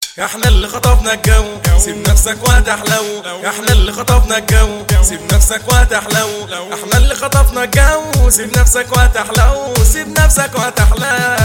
احنا اللي خطفنا الجو سيب نفسك وهتحلو احنا اللي خطفنا الجو سيب نفسك وهتحلو احنا اللي خطفنا الجو سيب نفسك وهتحلو سيب نفسك وهتحلو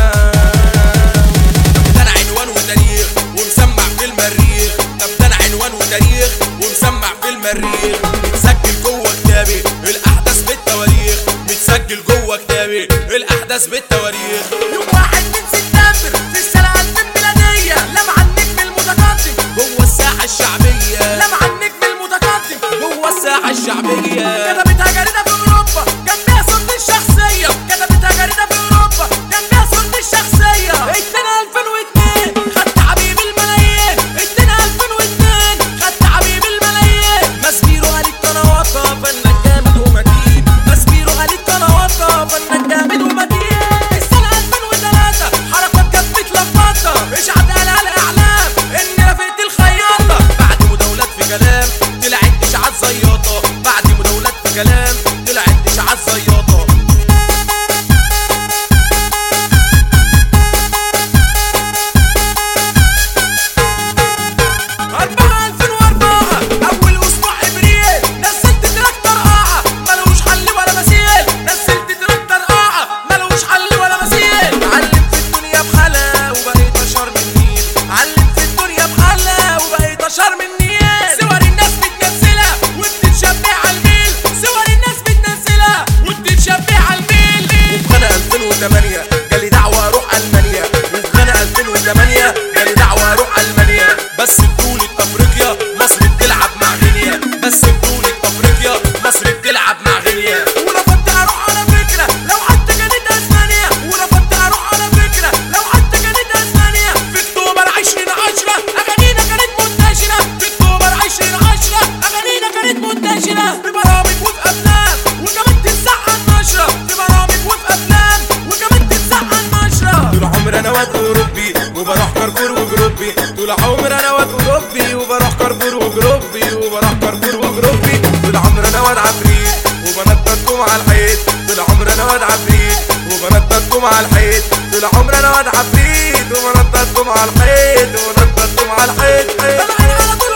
ده انا عنوان وتاريخ ومسمع في المريخ طب ده انا عنوان وتاريخ ومسمع في المريخ متسجل جوه كتابي الاحداث بالتواريخ متسجل جوه كتابي الاحداث بالتواريخ يوم واحد من سبتمبر في السنة 2000 ميلادية لمع النجم المتقدم جوه الساحه الشعبيه لمع النجم المتقدم جوه الساحه الشعبيه كتبتها جريدة في أوروبا كان فيها صورتي الشخصية كتبتها جريدة في أوروبا كان فيها صورتي الشخصية اتنين 2002 خدت حبيب الملايين اتنين 2002 خدت حبيب الملايين مسبيرو قالت قنواتها فنان جامد ومتين مسبيرو قالت قنواتها فنان جامد ومتين السنة 2003 حركات كانت متلخبطة اشعت قالها الإعلام إني رفقت الخياطة بعد مداولات في كلام طلعت اشاعات زياطه بعد مداولات في كلام طلعت اشاعات زياطه أربعة 2004 أول أسبوع إبريل نزلت تراك طرقعة ملوش حل ولا مثيل نزلت تراك طرقعة ملوش حل ولا مثيل علم في الدنيا بحالها وبقيت اشهر من النيل علم في الدنيا بحالها وبقيت أشهر من النيل صور الناس بتنزلها وبتتشبه على الميل صور الناس بتنزلها وبتتشبه على الميل وفي سنة 2008 جالي دعوة اروح المانيا وفي سنة 2008 جالي دعوة اروح المانيا بس بطولة افريقيا مصر بتلعب مع غينيا بس بطولة افريقيا مصر بتلعب مع غينيا ورفضت اروح على فكرة لو حتى كانت اسبانيا ورفضت اروح على فكرة لو حتى كانت اسبانيا في اكتوبر 2010 اغانينا كانت منتشرة في اكتوبر 2010 اغانينا كانت منتشرة في برامج وفي افلام وكمان تتسحن نشرة في برامج وفي افلام وكمان تتسحن نشرة طول عمري انا واد اوروبي وبروح كارفور وجروبي طول عمري انا واد اوروبي وبروح كارفور وجروبي وبروح كارفور وجروبي طول عمري انا واد عفريت وبنططكم على الحيط طول عمري انا واد عفريت وبنططكم على الحيط طول عمري انا واد عفريت وبنططكم على الحيط وبنططكم على الحيط طلعنا على طول